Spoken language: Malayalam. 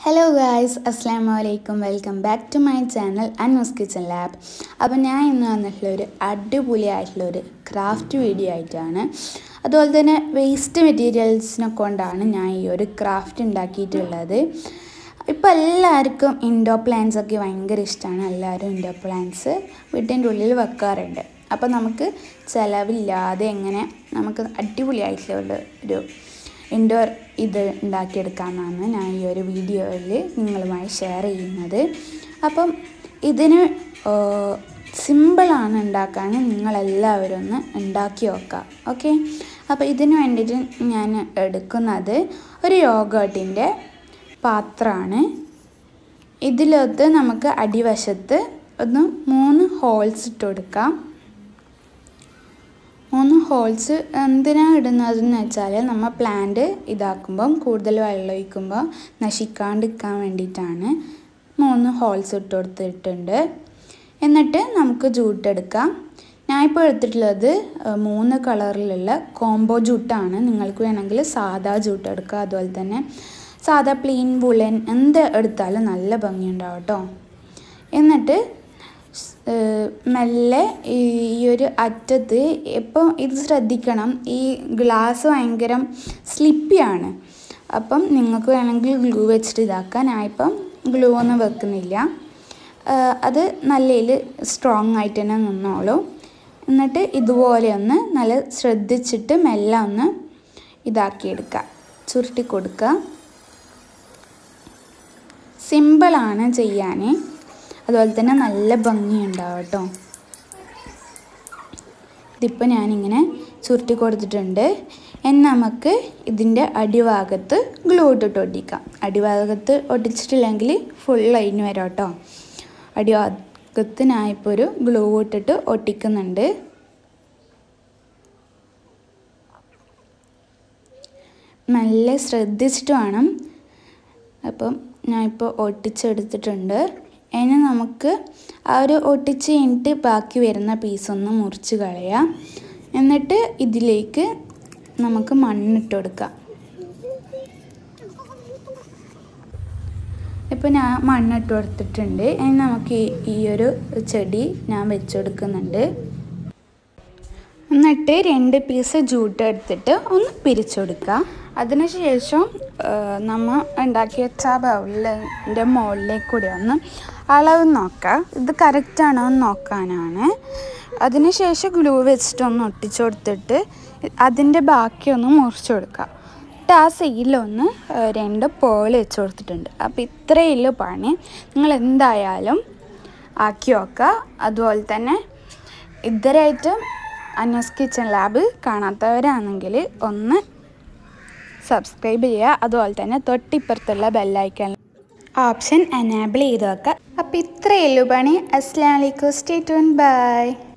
ഹലോ ഗായ്സ് അസ്സാം വലൈക്കും welcome back to my channel അന്നൂസ് കിച്ചൻ ലാബ് അപ്പോൾ ഞാൻ ഇന്ന് വന്നിട്ടുള്ള ഒരു അടിപൊളിയായിട്ടുള്ള ഒരു ക്രാഫ്റ്റ് വീഡിയോ ആയിട്ടാണ് അതുപോലെ തന്നെ വേസ്റ്റ് മെറ്റീരിയൽസിനെ കൊണ്ടാണ് ഞാൻ ഈ ഒരു ക്രാഫ്റ്റ് ഉണ്ടാക്കിയിട്ടുള്ളത് ഇപ്പോൾ എല്ലാവർക്കും ഇൻഡോർ പ്ലാന്റ്സ് ഒക്കെ ഭയങ്കര ഇഷ്ടമാണ് എല്ലാവരും ഇൻഡോർ പ്ലാന്റ്സ് വീട്ടിൻ്റെ ഉള്ളിൽ വെക്കാറുണ്ട് അപ്പോൾ നമുക്ക് ചിലവില്ലാതെ എങ്ങനെ നമുക്ക് അടിപൊളിയായിട്ടുള്ള ഒരു ഇൻഡോർ ഇത് ഉണ്ടാക്കിയെടുക്കാമെന്നാണ് ഞാൻ ഈ ഒരു വീഡിയോയിൽ നിങ്ങളുമായി ഷെയർ ചെയ്യുന്നത് അപ്പം ഇതിന് സിമ്പിളാണ് ഉണ്ടാക്കാൻ നിങ്ങളെല്ലാവരും ഒന്ന് ഉണ്ടാക്കി നോക്കാം ഓക്കെ അപ്പോൾ ഇതിന് വേണ്ടിയിട്ട് ഞാൻ എടുക്കുന്നത് ഒരു യോഗേട്ടിൻ്റെ പാത്രമാണ് ഇതിലൊത്ത് നമുക്ക് അടിവശത്ത് ഒന്ന് മൂന്ന് ഹോൾസ് ഇട്ട് കൊടുക്കാം മൂന്ന് ഹോൾസ് എന്തിനാണ് ഇടുന്നതെന്ന് വെച്ചാൽ നമ്മൾ പ്ലാന്റ് ഇതാക്കുമ്പം കൂടുതൽ വെള്ളം ഒഴിക്കുമ്പോൾ നശിക്കാണ്ടിരിക്കാൻ വേണ്ടിയിട്ടാണ് മൂന്ന് ഹോൾസ് ഇട്ട് കൊടുത്തിട്ടുണ്ട് എന്നിട്ട് നമുക്ക് ജൂട്ടെടുക്കാം ഞാനിപ്പോൾ എടുത്തിട്ടുള്ളത് മൂന്ന് കളറിലുള്ള കോംബോ ജൂട്ടാണ് നിങ്ങൾക്ക് വേണമെങ്കിൽ സാധാ ജൂട്ട് എടുക്കുക അതുപോലെ തന്നെ സാധാ പ്ലെയിൻ വുളൻ എന്ത് എടുത്താലും നല്ല ഭംഗിയുണ്ടാവും കേട്ടോ എന്നിട്ട് മെല്ലെ ഈ ഒരു അറ്റത്ത് ഇപ്പം ഇത് ശ്രദ്ധിക്കണം ഈ ഗ്ലാസ് ഭയങ്കര സ്ലിപ്പിയാണ് അപ്പം നിങ്ങൾക്ക് വേണമെങ്കിൽ ഗ്ലൂ വെച്ചിട്ട് ഇതാക്കാം ഞാനിപ്പം ഗ്ലൂ ഒന്നും വെക്കുന്നില്ല അത് നല്ലതിൽ സ്ട്രോങ് ആയിട്ട് തന്നെ നിന്നോളൂ എന്നിട്ട് ഇതുപോലെ ഒന്ന് നല്ല ശ്രദ്ധിച്ചിട്ട് മെല്ലെ ഒന്ന് ഇതാക്കിയെടുക്കുക ചുരുട്ടി കൊടുക്കുക സിമ്പിളാണ് ചെയ്യാൻ അതുപോലെ തന്നെ നല്ല ഭംഗിയുണ്ടാവും കേട്ടോ ഇതിപ്പോൾ ഞാനിങ്ങനെ ചുരുട്ടി കൊടുത്തിട്ടുണ്ട് ഇനി നമുക്ക് ഇതിൻ്റെ അടിഭാഗത്ത് ഗ്ലൂ ഇട്ടിട്ട് ഒട്ടിക്കാം അടിഭാഗത്ത് ഒട്ടിച്ചിട്ടില്ലെങ്കിൽ ഫുൾ അയിന് വരാം കേട്ടോ അടിഭാഗത്ത് ഞാനിപ്പോൾ ഒരു ഗ്ലൂ ഇട്ടിട്ട് ഒട്ടിക്കുന്നുണ്ട് നല്ല ശ്രദ്ധിച്ചിട്ട് വേണം അപ്പം ഞാനിപ്പോൾ ഒട്ടിച്ചെടുത്തിട്ടുണ്ട് ഇനി നമുക്ക് ആ ഒരു ഒട്ടിച്ച് കഴിഞ്ഞിട്ട് ബാക്കി വരുന്ന പീസൊന്ന് മുറിച്ച് കളയാം എന്നിട്ട് ഇതിലേക്ക് നമുക്ക് മണ്ണിട്ട് കൊടുക്കാം ഇപ്പോൾ ഞാൻ മണ്ണിട്ട് കൊടുത്തിട്ടുണ്ട് ഇനി നമുക്ക് ഈ ഒരു ചെടി ഞാൻ വെച്ചെടുക്കുന്നുണ്ട് എന്നിട്ട് രണ്ട് പീസ് ജൂട്ട് എടുത്തിട്ട് ഒന്ന് പിരിച്ചെടുക്കുക അതിനുശേഷം നമ്മൾ ഉണ്ടാക്കി വെച്ച ബൗളിൻ്റെ മുകളിലേക്ക് കൂടി ഒന്ന് അളവ് നോക്കുക ഇത് കറക്റ്റാണോ എന്ന് നോക്കാനാണ് അതിനുശേഷം ഗ്ലൂ വെച്ചിട്ട് ഒന്ന് ഒട്ടിച്ചു കൊടുത്തിട്ട് അതിൻ്റെ ബാക്കി ഒന്ന് മുറിച്ച് കൊടുക്കുക എന്നിട്ട് ആ സൈഡിലൊന്ന് രണ്ട് പേൾ വെച്ച് കൊടുത്തിട്ടുണ്ട് അപ്പോൾ ഇത്രയുള്ള പണി നിങ്ങൾ എന്തായാലും ആക്കി നോക്കുക അതുപോലെ തന്നെ ഇതുവരെയായിട്ടും അന്യസ് കിച്ചൺ ലാബ് കാണാത്തവരാണെങ്കിൽ ഒന്ന് സബ്സ്ക്രൈബ് ചെയ്യുക അതുപോലെ തന്നെ തൊട്ടിപ്പുറത്തുള്ള ബെല്ലൈക്കൺ ഓപ്ഷൻ എനേബിൾ ചെയ്ത് വെക്കുക അപ്പോൾ ഇത്രയേ ഉള്ളൂ പണി അസ്ലാം വലൈക്കും സ്റ്റേ ട്യൂൺ ബൈ